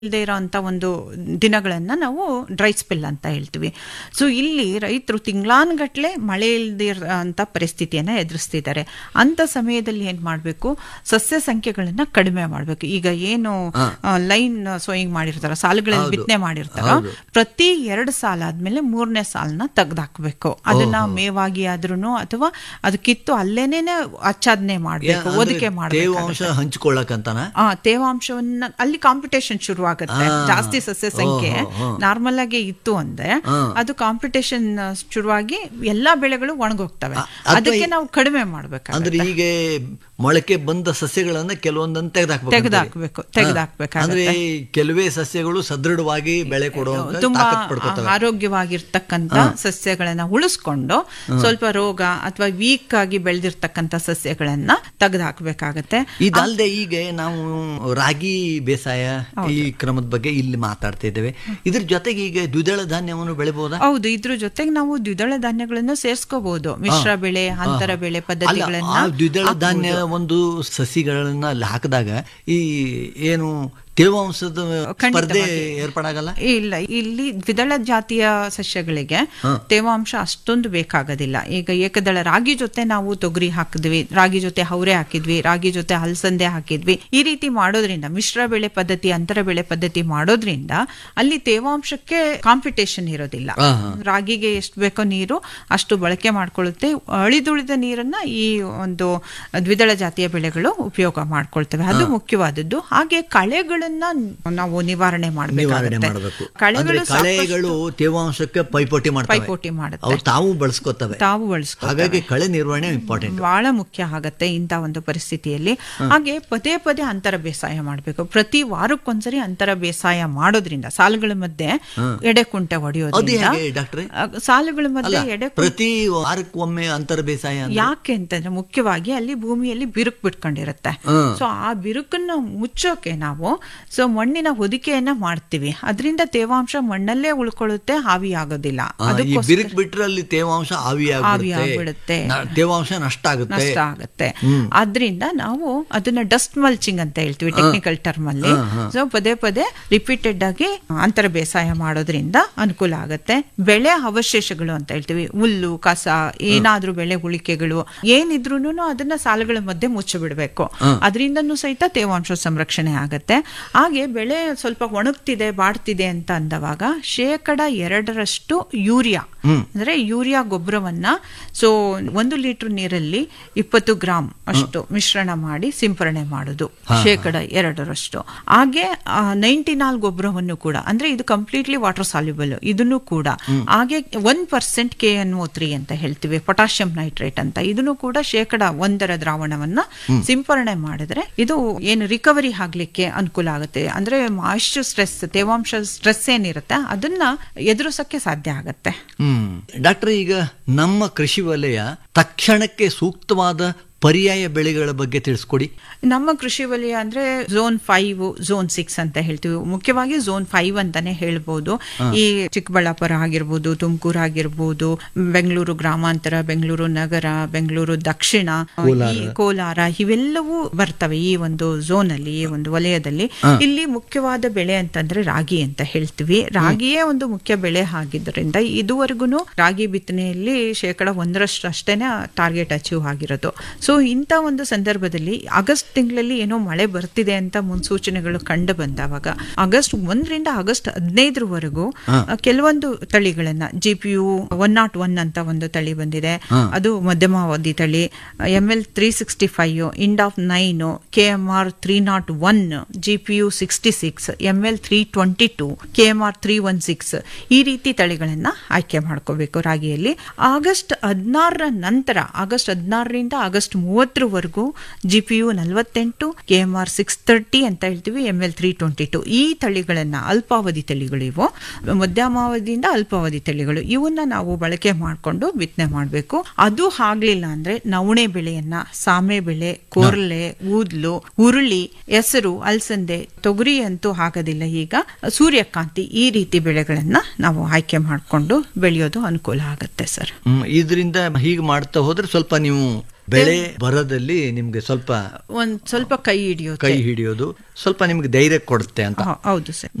ಇಲ್ಲದೆ ಇರೋಂಥ ಒಂದು ದಿನಗಳನ್ನು ನಾವು ಡ್ರೈ ಸ್ಪೆಲ್ ಅಂತ ಹೇಳ್ತೀವಿ ಸೊ ಇಲ್ಲಿ ರೈತರು ತಿಂಗಳಾನ್ಗಟ್ಲೆ ಮಳೆ ಇಲ್ಲದೆ ಇರೋಂಥ ಪರಿಸ್ಥಿತಿಯನ್ನು ಎದುರಿಸ್ತಿದ್ದಾರೆ ಅಂಥ ಸಮಯದಲ್ಲಿ ಏನು ಮಾಡಬೇಕು ಸಸ್ಯ ಸಂಖ್ಯೆಗಳನ್ನು ಕಡಿಮೆ ಮಾಡಬೇಕು ಈಗ ಏನು ಲೈನ್ ಸೋಯಿಂಗ್ ಮಾಡಿರ್ತಾರ ಸಾಲುಗಳಲ್ಲಿ ಬಿತ್ತನೆ ಮಾಡಿರ್ತಾರ ಪ್ರತಿ ಎರಡು ಸಾಲ ಆದ್ಮೇಲೆ ಮೂರನೇ ಸಾಲನ್ನ ತೆಗ್ದಾಕ್ಬೇಕು ಅದನ್ನ ಮೇವಾಗಿ ಆದ್ರೂ ಅಥವಾ ಅದು ಕಿತ್ತು ಅಲ್ಲೇನೆ ಆಚ್ಛಾದನೆ ಮಾಡಬೇಕು ಒದಿಕೆ ಮಾಡಬೇಕು ತೇವಾಂಶ ಹಂಚ್ಕೊಳ್ಳಕಂತಾನ ಆ ತೇವಾಂಶವನ್ನ ಅಲ್ಲಿ ಕಾಂಪಿಟೇಷನ್ ಶುರು ಆಗುತ್ತೆ ಜಾಸ್ತಿ ಸಸ್ಯ ಸಂಖ್ಯೆ ನಾರ್ಮಲ್ ಆಗಿ ಇತ್ತು ಅಂದ್ರೆ ಅದು ಕಾಂಪಿಟೇಷನ್ ಶುರುವಾಗಿ ಎಲ್ಲಾ ಬೆಳೆಗಳು ಒಣಗೋಗ್ತವೆ ಅದಕ್ಕೆ ನಾವು ಕಡಿಮೆ ಮಾಡ್ಬೇಕು ಅಂದ್ರೆ ಈಗ ಮೊಳಕೆ ಬಂದ ಸಸ್ಯಗಳನ್ನ ಕೆಲವೊಂದನ್ನ ತೆಗೆದಾಕ್ಬೇಕು ತೆಗೆದಾಕ್ಬೇಕು ತೆಗೆದಾಕ್ಬೇಕಾಗುತ್ತೆ ಅಂದ್ರೆ ಕೆಲವೇ ಸಸ್ಯಗಳು ಸದೃಢವಾಗಿ ಬೆಳೆ ಕೊಡುವಂತ ತುಂಬಾ ತಾಕತ್ ಪಡ್ಕೊತವೆ ಆರೋಗ್ಯವಾಗಿರ್ತಕ್ಕಂಥ ಸಸ್ಯಗಳನ್ನ ಉಳಿಸ್ಕೊಂಡು ಸ್ವಲ್ಪ ರೋಗ ಅಥವಾ ವೀಕ್ ಆಗಿ ಬೆಳೆದಿರ್ತಕ್ಕಂಥ ಸಸ್ಯಗಳನ್ನ ತೆಗೆದಾಕ್ಬೇಕಾಗತ್ತೆ ಇದಲ್ದೆ ಈಗ ನಾವು ರಾಗಿ ಬೇಸಾಯ ಈ ಕ್ರಮದ ಬಗ್ಗೆ ಇಲ್ಲಿ ಮಾತಾಡ್ತಾ ಇದ್ದೇವೆ ಇದ್ರ ಜೊತೆಗೆ ಈಗ ದ್ವಿದಳ ಧಾನ್ಯವನ್ನು ಬೆಳಿಬಹುದಾ ಹೌದು ಇದ್ರ ಜೊತೆಗೆ ನಾವು ದ್ವಿದಳ ಧಾನ್ಯಗಳನ್ನು ಸೇರಿಸ್ಕೋಬಹುದು ಮಿಶ್ರ ಬೆಳೆ ಅಂತರ ಬೆಳೆ ಅಲ್ಲ ಪದ್ಧತಿಗಳನ್ನ ಆ ದ್ವಿದಳ ಧಾನ್ಯ ಒಂದು ಸಸಿಗಳನ್ನ ಅಲ್ಲಿ ಹಾಕಿದಾಗ ಈ ಏನು ತೇವಾಂಶದ ಸ್ಪರ್ಧೆ ಏರ್ಪಡಾಗಲ್ಲ ಇಲ್ಲ ಇಲ್ಲಿ ದ್ವಿದಳ ಜಾತಿಯ ಸಸ್ಯಗಳಿಗೆ ತೇವಾಂಶ ಅಷ್ಟೊಂದು ಬೇಕಾಗೋದಿಲ್ಲ ಈಗ ಏಕದಳ ರಾಗಿ ಜೊತೆ ನಾವು ತೊಗರಿ ಹಾಕಿದ್ವಿ ರಾಗಿ ಜೊತೆ ಹೌರೆ ಹಾಕಿದ್ವಿ ರಾಗಿ ಜೊತೆ ಹಲಸಂದೆ ಹಾಕಿದ್ವಿ ಈ ರೀತಿ ಮಾಡೋದ್ರಿಂದ ಮಿಶ್ರ ಬೆಳೆ ಪದ್ಧತಿ ಅಂತರ ಬೆಳೆ ಪದ್ಧತಿ ಮಾಡೋದ್ರಿಂದ ಅಲ್ಲಿ ತೇವಾಂಶಕ್ಕೆ ಕಾಂಪಿಟೇಷನ್ ಇರೋದಿಲ್ಲ ರಾಗಿಗೆ ಎಷ್ಟು ಬೇಕೋ ನೀರು ಅಷ್ಟು ಬಳಕೆ ಮಾಡ್ಕೊಳ್ಳುತ್ತೆ ಅಳಿದುಳಿದ ನೀರನ್ನ ಈ ಒಂದು ದ್ವಿದಳ ಜಾತಿಯ ಬೆಳೆಗಳು ಉಪಯೋಗ ಮಾಡ್ಕೊಳ್ತವೆ ಅದು ಮುಖ್ಯವಾದದ್ದು ಹಾಗೆ ಕಳೆಗಳನ್ನ ನಾವು ನಿವಾರಣೆ ನಿವಾರಣೆ ಮಾಡಬೇಕಾಗುತ್ತೆ ಮಾಡಬೇಕು ಕಳೆಗಳು ಅಂದ್ರೆ ಕಳೆಗಳು ತೇವಾಂಶಕ್ಕೆ ಪೈಪೋಟಿ ಮಾಡ್ತವೆ ಪೈಪೋಟಿ ಮಾಡುತ್ತೆ ಅವು ತಾವು ಬಳಸ್ಕೊತವೆ ತಾವು ಬಳಸ್ಕೊ ಹಾಗಾಗಿ ಕಳೆ ನಿರ್ವಹಣೆ ಇಂಪಾರ್ಟೆಂಟ್ ಬಹಳ ಮುಖ್ಯ ಆಗತ್ತೆ ಇಂಥ ಒಂದು ಪರಿಸ್ಥಿತಿಯಲ್ಲಿ ಹಾಗೆ ಪದೇ ಪದೇ ಅಂತರ ಬೇಸಾಯ ಮಾಡಬೇಕು ಪ್ರತಿ ವಾರಕ್ಕೊಂದ್ಸರಿ ಅಂತರ ಬೇಸಾಯ ಮಾಡೋದ್ರಿಂದ ಸಾಲುಗಳ ಮಧ್ಯೆ ಎಡೆಕುಂಟೆ ಅದು ಹೊಡೆಯೋದ್ರಿಂದ ಹೇಗೆ ಡಾಕ್ಟ್ರೆ ಆ, ಸಾಲುಗಳ ಅಲ್ಲ ಮಧ್ಯೆ ಎಡೆ ಪ್ರತಿ ವಾರಕ್ಕೊಮ್ಮೆ ಅಂತರ ಬೇಸಾಯ ಅಂದ್ರೆ? ಯಾಕೆ ಅಂತಂದ್ರೆ ಮುಖ್ಯವಾಗಿ ಅಲ್ಲಿ ಭೂಮಿಯಲ್ಲಿ ಬಿರುಕು ಬಿಟ್ಕೊಂಡಿರುತ್ತೆ ಹ್ಮ್. ಸೊ ಆ ಬಿರುಕನ್ನ ಮುಚ್ಚೋಕೆ ನಾವು ಸೊ ಮಣ್ಣಿನ ಹೊದಿಕೆಯನ್ನ ಮಾಡ್ತೀವಿ ಅದರಿಂದ ತೇವಾಂಶ ಮಣ್ಣಲ್ಲೇ ಉಳ್ಕೊಳ್ಳುತ್ತೆ ಹಾವಿ ಆಗೋದಿಲ್ಲ ಆ, ಈ ಅದಕ್ಕೋಸ್ಕರ ಬಿರುಕು ಬಿಟ್ರೆ ಅಲ್ಲಿ ತೇವಾಂಶ ಆವಿ ಆಗ್ಬಿಡುತ್ತೆ. ಆಗ್ಬಿಡುತ್ತೆ ನ- ತೇವಾಂಶ ನಷ್ಟ ಆಗುತ್ತೆ ನಷ್ಟ ಆಗುತ್ತೆ ಆದ್ರಿಂದ ನಾವು ಅದನ್ನ ಡಸ್ಟ್ ಮಲ್ಚಿಂಗ್ ಅಂತ ಹೇಳ್ತೀವಿ ಟೆಕ್ನಿಕಲ್ ಟರ್ಮ್ ಅಲ್ಲಿ ಸೊ ಪದೇ ಪದೇ ರಿಪೀಟೆಡ್ ಆಗಿ ಅಂತರ ಬೇಸಾಯ ಮಾಡೋದ್ರಿಂದ ಅನುಕೂಲ ಆಗುತ್ತೆ ಬೆಳೆ ಅವಶೇಷಗಳು ಅಂತ ಹೇಳ್ತೀವಿ ಹುಲ್ಲು ಕಸ ಏನಾದ್ರೂ ಬೆಳೆ ಉಳಿಕೆಗಳು ಏನಿದ್ರು ಅದನ್ನ ಸಾಲುಗಳ ಮಧ್ಯೆ ಮುಚ್ಚಿಬಿಡ್ಬೇಕು ಅದರಿಂದನೂ ಸಹಿತ ತೇವಾಂಶ ಸಂರಕ್ಷಣೆ ಆಗತ್ತೆ ಹಾಗೆ ಬೆಳೆ ಸ್ವಲ್ಪ ಒಣಗ್ತಿದೆ ಬಾಡ್ತಿದೆ ಅಂತ ಅಂದವಾಗ ಶೇಕಡ ಎರಡರಷ್ಟು ಯೂರಿಯಾ ಅಂದ್ರೆ ಯೂರಿಯಾ ಗೊಬ್ಬರವನ್ನ ಸೊ ಒಂದು ಲೀಟರ್ ನೀರಲ್ಲಿ ಇಪ್ಪತ್ತು ಗ್ರಾಮ್ ಅಷ್ಟು ಮಿಶ್ರಣ ಮಾಡಿ ಸಿಂಪರಣೆ ಮಾಡೋದು ಶೇಕಡ ಎರಡರಷ್ಟು ಹಾಗೆ ನೈಂಟಿ ನಾಲ್ ಗೊಬ್ಬರವನ್ನು ಕೂಡ ಅಂದ್ರೆ ಇದು ಕಂಪ್ಲೀಟ್ಲಿ ವಾಟರ್ ಸಾಲ್ಯುಬಲ್ ಇದನ್ನು ಕೂಡ ಹಾಗೆ one percent K N O three ಅಂತ ಹೇಳ್ತೀವಿ ಪೊಟ್ಯಾಷಿಯಂ ನೈಟ್ರೇಟ್ ಅಂತ ಇದನ್ನು ಕೂಡ ಶೇಕಡ ಒಂದರ ದ್ರಾವಣವನ್ನ ಸಿಂಪರಣೆ ಮಾಡಿದ್ರೆ ಇದು ಏನು ರಿಕವರಿ ಆಗ್ಲಿಕ್ಕೆ ಅನುಕೂಲ ಆಗುತ್ತೆ ಅಂದ್ರೆ ಮಾಯಿಶ್ಚರ್ ಸ್ಟ್ರೆಸ್ ತೇವಾಂಶ ಸ್ಟ್ರೆಸ್ ಏನಿರುತ್ತೆ ಅದನ್ನ ಎದುರಿಸಕ್ಕೆ ಸಾಧ್ಯ ಆಗತ್ತೆ ಹ್ಮ್ ಡಾಕ್ಟರ್ ಈಗ ನಮ್ಮ ಕೃಷಿ ವಲಯ ತಕ್ಷಣಕ್ಕೆ ಸೂಕ್ತವಾದ ಪರ್ಯಾಯ ಬೆಳೆಗಳ ಬಗ್ಗೆ ತಿಳಿಸ್ಕೊಡಿ ನಮ್ಮ ಕೃಷಿ ವಲಯ ಅಂದ್ರೆ ಝೋನ್ ಫೈವ್ ಝೋನ್ ಸಿಕ್ಸ್ ಅಂತ ಹೇಳ್ತೀವಿ ಮುಖ್ಯವಾಗಿ ಝೋನ್ ಫೈವ್ ಅಂತಾನೆ ಹೇಳ್ಬೋದು ಈ ಚಿಕ್ಕಬಳ್ಳಾಪುರ ಆಗಿರ್ಬೋದು ತುಮಕೂರು ಆಗಿರ್ಬೋದು ಬೆಂಗಳೂರು ಗ್ರಾಮಾಂತರ ಬೆಂಗಳೂರು ನಗರ ಬೆಂಗಳೂರು ದಕ್ಷಿಣ ಈ ಕೋಲಾರ ಇವೆಲ್ಲವೂ ಬರ್ತವೆ ಈ ಒಂದು ಝೋನ್ ಅಲ್ಲಿ ಈ ಒಂದು ವಲಯದಲ್ಲಿ ಇಲ್ಲಿ ಮುಖ್ಯವಾದ ಬೆಳೆ ಅಂತಂದ್ರೆ ರಾಗಿ ಅಂತ ಹೇಳ್ತೀವಿ ರಾಗಿಯೇ ಒಂದು ಮುಖ್ಯ ಬೆಳೆ ಆಗಿದ್ದರಿಂದ ಇದುವರೆಗೂ ರಾಗಿ ಬಿತ್ತನೆಯಲ್ಲಿ ಶೇಕಡ ಒಂದರಷ್ಟು ಅಷ್ಟೇನೆ ಟಾರ್ಗೆಟ್ ಅಚೀವ್ ಆಗಿರೋದು ಸೊ ಇಂಥ ಒಂದು ಸಂದರ್ಭದಲ್ಲಿ ಆಗಸ್ಟ್ ತಿಂಗಳಲ್ಲಿ ಏನೋ ಮಳೆ ಬರ್ತಿದೆ ಅಂತ ಮುನ್ಸೂಚನೆಗಳು ಕಂಡು ಬಂದವಾಗ ಆಗಸ್ಟ್ ಒಂದರಿಂದ ಆಗಸ್ಟ್ ಹದಿನೈದರವರೆಗೂ ಕೆಲವೊಂದು ತಳಿಗಳನ್ನ G P U one nought one ಅಂತ ಒಂದು ತಳಿ ಬಂದಿದೆ ಅದು ಮಧ್ಯಮಾವಧಿ ತಳಿ M L three sixty five and of nine K M R three nought one G P U sixty six M L three twenty two K M R three one six ಈ ರೀತಿ ತಳಿಗಳನ್ನ ಆಯ್ಕೆ ಮಾಡ್ಕೋಬೇಕು ರಾಗಿಯಲ್ಲಿ ಆಗಸ್ಟ್ ಹದಿನಾರರ ನಂತರ August ಹದಿನಾರರಿಂದ August ಮೂವತ್ತರವರೆಗೂ ಜಿ ಪಿ ಯು ನಲವತ್ತೆಂಟು K M R six thirty ಅಂತ ಹೇಳ್ತೀವಿ M L three twenty two ಈ ತಳಿಗಳನ್ನ ಅಲ್ಪಾವಧಿ ತಳಿಗಳು ಇವು ಮಧ್ಯಮಾವಧಿಯಿಂದ ಅಲ್ಪಾವಧಿ ತಳಿಗಳು ಇವನ್ನ ನಾವು ಬಳಕೆ ಮಾಡಿಕೊಂಡು ಬಿತ್ತನೆ ಮಾಡಬೇಕು ಅದು ಆಗ್ಲಿಲ್ಲ ಅಂದ್ರೆ ನವಣೆ ಬೆಳೆಯನ್ನ ಸಾಮೆ ಬೆಳೆ ಕೊರ್ಲೆ ಊದ್ಲು ಉರುಳಿ ಹೆಸರು ಅಲಸಂದೆ ತೊಗರಿ ಅಂತೂ ಆಗೋದಿಲ್ಲ ಈಗ ಸೂರ್ಯಕಾಂತಿ ಈ ರೀತಿ ಬೆಳೆಗಳನ್ನ ನಾವು ಆಯ್ಕೆ ಮಾಡಿಕೊಂಡು ಬೆಳೆಯೋದು ಅನುಕೂಲ ಆಗುತ್ತೆ ಸರ್ ಹ್ಮ್ ಇದರಿಂದ ಹೀಗೆ ಮಾಡ್ತಾ ಹೋದ್ರೆ ಸ್ವಲ್ಪ ನೀವು ಬೆಳೆ ಬರೋದಲ್ಲಿ ನಿಮ್ಗೆ ಸ್ವಲ್ಪ ಒಂದ್ ಸ್ವಲ್ಪ ಕೈ ಹಿಡಿಯುತ್ತೆ ಕೈ ಹಿಡಿಯೋದು ಸ್ವಲ್ಪ ನಿಮ್ಗೆ ಧೈರ್ಯ ಕೊಡುತ್ತೆ ಅಂತ ಹ- ಹೌದು ಸರ್